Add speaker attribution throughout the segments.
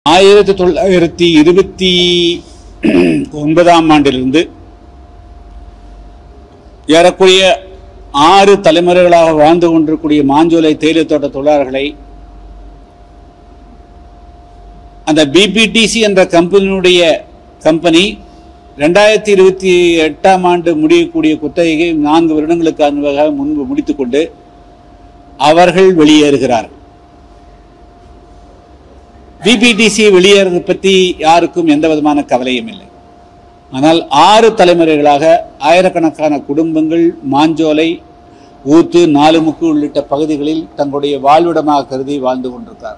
Speaker 1: ஆயிரத்தி தொள்ளாயிரத்தி இருபத்தி ஒன்பதாம் ஆண்டிலிருந்து ஏறக்குறைய ஆறு தலைமுறைகளாக வாழ்ந்து கொண்டிருக்கூடிய மாஞ்சோலை தேயிலை தோட்ட தொழிலாளர்களை அந்த பிபிடிசி என்ற கம்பெனியுடைய கம்பெனி ரெண்டாயிரத்தி இருபத்தி எட்டாம் ஆண்டு முடியக்கூடிய குத்தகையை நான்கு வருடங்களுக்காக முன்பு முடித்துக்கொண்டு அவர்கள் வெளியேறுகிறார்கள் பிபிடிசி வெளியேறது பற்றி யாருக்கும் எந்த விதமான கவலையும் இல்லை ஆனால் ஆறு தலைமுறைகளாக ஆயிரக்கணக்கான குடும்பங்கள் மாஞ்சோலை ஊத்து நாலுமுக்கு உள்ளிட்ட பகுதிகளில் தங்களுடைய வாழ்விடமாக கருதி வாழ்ந்து கொண்டிருக்கிறார்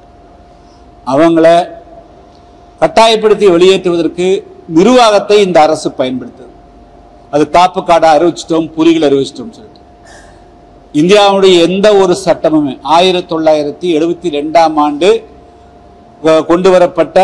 Speaker 1: அவங்கள கட்டாயப்படுத்தி வெளியேற்றுவதற்கு நிர்வாகத்தை இந்த அரசு பயன்படுத்துது அது காப்பு காடை அறிவிச்சிட்டோம் புலிகள் அறிவிச்சிட்டோம் சொல்லிட்டு இந்தியாவுடைய எந்த ஒரு சட்டமுமே ஆயிரத்தி தொள்ளாயிரத்தி எழுபத்தி ரெண்டாம் ஆண்டு அஹ், கொண்டு வரப்பட்ட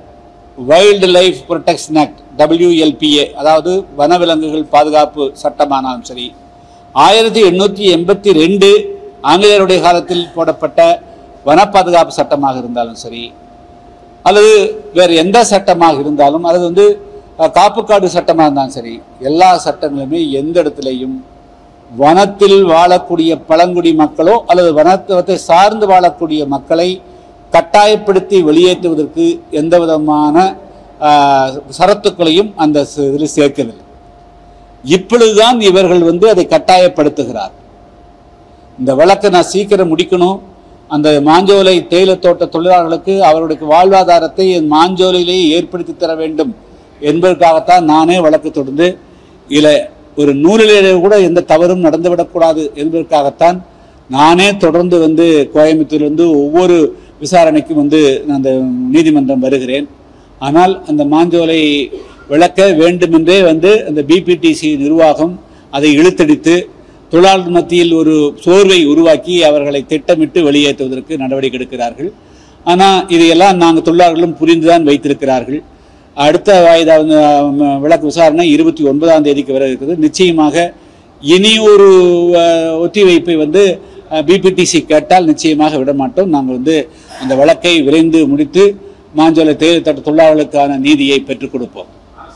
Speaker 1: wildlife protection act WLPA அதாவது வனவிலங்குகள் பாதுகாப்பு சட்டமானாலும் சரி ஆயிரத்தி எண்ணூற்றி எண்பத்தி ரெண்டு ஆங்கிலேயருடைய காலத்தில் போடப்பட்ட வன பாதுகாப்பு சட்டமாக இருந்தாலும் சரி அல்லது வேறு எந்த சட்டமாக இருந்தாலும் அல்லது வந்து அஹ், காப்புக்காடு சட்டமாக இருந்தாலும் சரி எல்லா சட்டங்களுமே எந்த இடத்துலையும் வனத்தில் வாழக்கூடிய பழங்குடி மக்களோ அல்லது வனத்தை சார்ந்து வாழக்கூடிய மக்களை கட்டாயப்படுத்தி வெளியேற்றுவதற்கு எந்த விதமான ஆஹ், சரத்துக்களையும் அந்த ச- இதில் சேர்க்கவில்லை இப்பொழுதுதான் இவர்கள் வந்து அதை கட்டாயப்படுத்துகிறார் இந்த வழக்கை நான் சீக்கிரம் முடிக்கணும் அந்த மாஞ்சோலை தேயிலை தோட்ட தொழிலாளர்களுக்கு அவர்களுக்கு வாழ்வாதாரத்தை என் மாஞ்சோலையிலேயே ஏற்படுத்தி தர வேண்டும் என்பதற்காகத்தான் நானே வழக்கு தொடர்ந்து இதில் ஒரு நூலிலே கூட எந்த தவறும் நடந்துவிடக்கூடாது என்பதற்காகத்தான் நானே தொடர்ந்து வந்து கோயம்புத்தூர் வந்து ஒவ்வொரு விசாரணைக்கும் வந்து நான் அந்த நீதிமன்றம் வருகிறேன் ஆனால் அந்த மாஞ்சோலை விளக்க வேண்டுமென்றே வந்து அந்த பிபிடிசி நிர்வாகம் அதை இழுத்தடித்து தொழிலாளர் மத்தியில் ஒரு சோர்வை உருவாக்கி அவர்களை திட்டமிட்டு வெளியேற்றுவதற்கு நடவடிக்கை எடுக்கிறார்கள் ஆனால் இதையெல்லாம் நாங்கள் தொழிலாளர்களும் புரிந்துதான் வைத்திருக்கிறார்கள் அடுத்த வாய்தா வந்து, அஹ், விளக்கு விசாரணை இருபத்தி ஒன்பதாம் தேதிக்கு வர இருக்குது நிச்சயமாக இனி ஒரு அஹ், ஒத்திவைப்பை வந்து பிபிடிசி கேட்டால் நிச்சயமாக விட மாட்டோம் நாங்கள் வந்து அந்த வழக்கை விரைந்து முடித்து மாஞ்சோலை தேயிலை தோட்ட தொழிலாளர்களுக்கான நீதியை பெற்றுக் கொடுப்போம்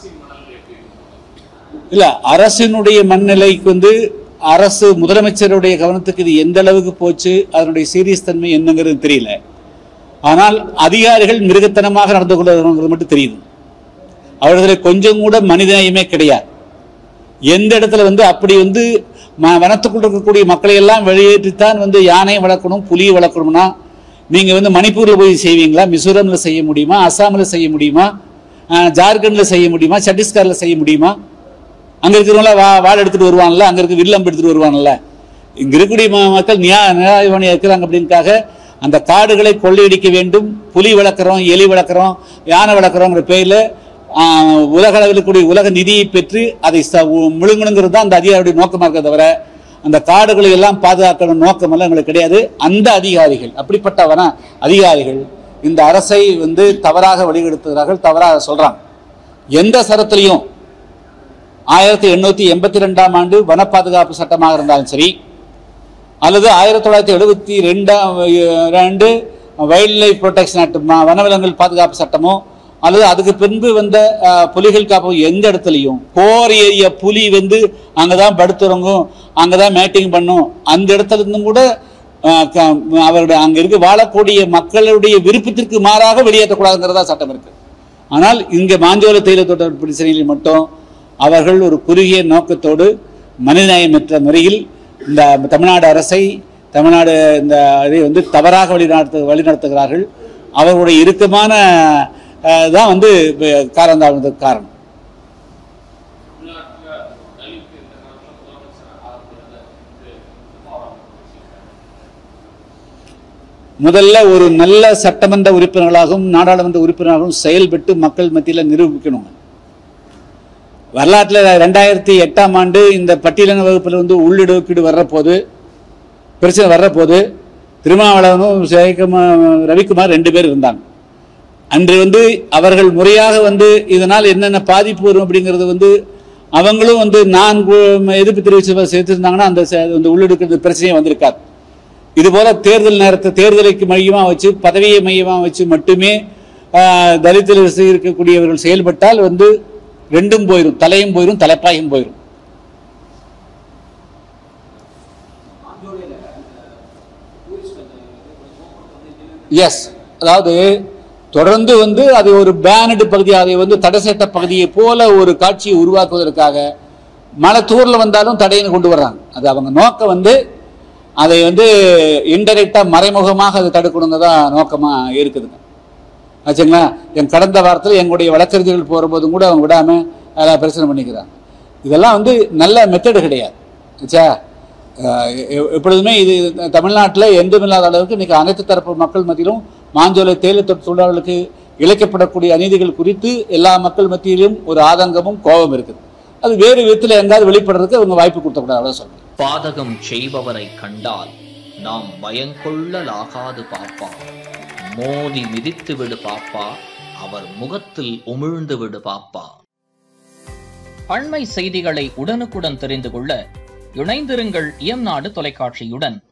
Speaker 1: இல்ல அரசினுடைய மண்நிலைக்கு வந்து அரசு முதலமைச்சருடைய கவனத்துக்கு இது எந்த அளவுக்கு போச்சு அதனுடைய சீரியஸ் தன்மை என்னங்கிறது தெரியல ஆனால் அதிகாரிகள் மிருகத்தனமாக நடந்து கொள்வதுங்கிறது மட்டும் தெரியுது அவர்களை கொஞ்சம் கூட மனிதநேயமே கிடையாது எந்த இடத்துல வந்து அப்படி வந்து ம வனத்துக்குள் இருக்கக்கூடிய மக்களை எல்லாம் வெளியேற்றித்தான் வந்து யானையை வளர்க்கணும் புலியை வளர்க்கணும்னா நீங்கள் வந்து மணிப்பூரில் போய் செய்வீங்களா மிசோரமில் செய்ய முடியுமா அஸ்ஸாமில் செய்ய முடியுமா அஹ், ஜார்க்கண்டில் செய்ய முடியுமா சத்தீஸ்கரில் செய்ய முடியுமா அங்கே இருக்கிறவங்கள வா வாள் எடுத்துகிட்டு வருவாங்கல்ல அங்கே இருக்க வில்லம்பு எடுத்துகிட்டு வருவாங்கல்ல இங்கே இருக்கக்கூடிய ம- மக்கள் நியா நியாயவாணியாக இருக்கிறாங்க அப்படின்னுக்காக அந்த காடுகளை கொள்ளையடிக்க வேண்டும் புலி வளர்க்குறோம் எலி வளர்க்குறோம் யானை வளர்க்குறோங்கிற பேரில் உலக அளவில் இருக்கக்கூடிய உலக நிதியை பெற்று அதை ச உ- முழுங்கணுங்கிறது தான் அந்த அதிகாரியுடைய நோக்கமாக இருக்கிறத தவிர அந்த காடுகளை எல்லாம் பாதுகாக்கணும் நோக்கமெல்லாம் எங்களுக்கு கிடையாது அந்த அதிகாரிகள் அப்படிப்பட்ட வன அதிகாரிகள் இந்த அரசை வந்து தவறாக வழிகெடுத்துகிறார்கள் தவறாக சொல்றாங்க எந்த சரத்திலையும் ஆயிரத்தி எண்ணூற்றி எண்பத்தி ரெண்டாம் ஆண்டு வன பாதுகாப்பு சட்டமாக இருந்தாலும் சரி அல்லது ஆயிரத்தி தொள்ளாயிரத்தி எழுபத்தி ரெண்டாம் ரெண்டு வைல்ட் லைஃப் ப்ரொடெக்ஷன் ஆக்ட் வனவிலங்குகள் பாதுகாப்பு சட்டமோ அல்லது அதுக்கு பின்பு வந்த அஹ், புலிகள் காப்பு எந்த இடத்துலையும் கோர் ஏரியா புலி வந்து அங்கே தான் படுத்துறங்கும் அங்கே தான் மேட்டிங் பண்ணும் அந்த இடத்துல இருந்தும் கூட அஹ், க- அவருடைய அங்கே இருக்க வாழக்கூடிய மக்களுடைய விருப்பத்திற்கு மாறாக வெளியேற்றக்கூடாதுங்கிறதா சட்டம் இருக்கு ஆனால் இங்கே மாஞ்சோலை தேயிலை தோட்ட பிரச்சனையில் மட்டும் அவர்கள் ஒரு குறுகிய நோக்கத்தோடு மனிதநேயமற்ற முறையில் இந்த தமிழ்நாடு அரசை தமிழ்நாடு இந்த இதை வந்து தவறாக வழிநடத்து வழிநடத்துகிறார்கள் அவர்களுடைய இறுக்கமான அஹ், தான் வந்து அஹ், காரணம் தாழ்வதற்கு காரணம் முதல்ல ஒரு நல்ல சட்டமன்ற உறுப்பினர்களாகவும் நாடாளுமன்ற உறுப்பினர்களாகவும் செயல்பட்டு மக்கள் மத்தியில் நிரூபிக்கணும் வரலாற்றில் ரெண்டாயிரத்தி எட்டாம் ஆண்டு இந்த பட்டியலின வகுப்பில் வந்து உள்ளிடஒதுக்கீடு வர்ற போது பிரச்சனை வர்ற போது திருமாவளவனும் ஜெயக்குமார் ரவிக்குமார் ரெண்டு பேர் இருந்தாங்க அன்று வந்து அவர்கள் முறையாக வந்து இதனால் என்னென்ன பாதிப்பு வரும் அப்படிங்கிறது வந்து அவங்களும் வந்து நான் கு- எதிர்ப்பு தெரிவிச்சு சேர்த்திருந்தாங்கன்னா அந்த ச- அந்த உள்ளெடுக்கிறது பிரச்சனையே வந்திருக்காது இது போல தேர்தல் நேரத்தை தேர்தலுக்கு மையமாக வச்சு பதவியை மையமாக வச்சு மட்டுமே ஆஹ், தலித்தில் இருக்கக்கூடியவர்கள் செயல்பட்டால் வந்து ரெண்டும் போயிடும் தலையும் போயிடும் தலைப்பாயும் போயிடும் எஸ் அதாவது தொடர்ந்து வந்து அது ஒரு பேனடு பகுதி அதை வந்து தடை செய்த பகுதியை போல ஒரு காட்சியை உருவாக்குவதற்காக மழை தூர்ல வந்தாலும் தடையின்னு கொண்டு வர்றாங்க அது அவங்க நோக்கம் வந்து அதை வந்து இன்டெரக்டா மறைமுகமாக அதை தடுக்கணுங்க தான் நோக்கமா இருக்குதுங்க ஆச்சுங்களா என் கடந்த வாரத்தில் எங்களுடைய வழக்கறிஞர்கள் போகும்போதும் கூட அவங்க விடாம அதெல்லாம் பிரச்சனை பண்ணிக்கிறாங்க இதெல்லாம் வந்து நல்ல மெத்தடு கிடையாது ஆச்சா அஹ் எ- எப்பொழுதுமே இது தமிழ்நாட்டில் எந்தும் இல்லாத அளவுக்கு இன்னைக்கு அனைத்து தரப்பு மக்கள் மத்தியிலும் மாஞ்சோலை தேயிலை தொ- தொழிலாளர்களுக்கு இழைக்கப்படக்கூடிய அநீதிகள் குறித்து எல்லா மக்கள் மத்தியிலும் ஒரு ஆதங்கமும் கோபம் இருக்குது அது வேறு விதத்தில் எங்காவது வெளிப்படுறதுக்கு அவங்க வாய்ப்பு கொடுத்தக்கூடாது அதான் சொல்றேன்
Speaker 2: பாதகம் செய்பவரை கண்டால் நாம் பயங்கொள்ளலாகாது பாப்பா மோதி மிதித்து விடு பாப்பா அவர் முகத்தில் உமிழ்ந்து விடு பாப்பா அண்மை செய்திகளை உடனுக்குடன் தெரிந்து கொள்ள இணைந்திருங்கள் இயம்நாடு தொலைக்காட்சியுடன்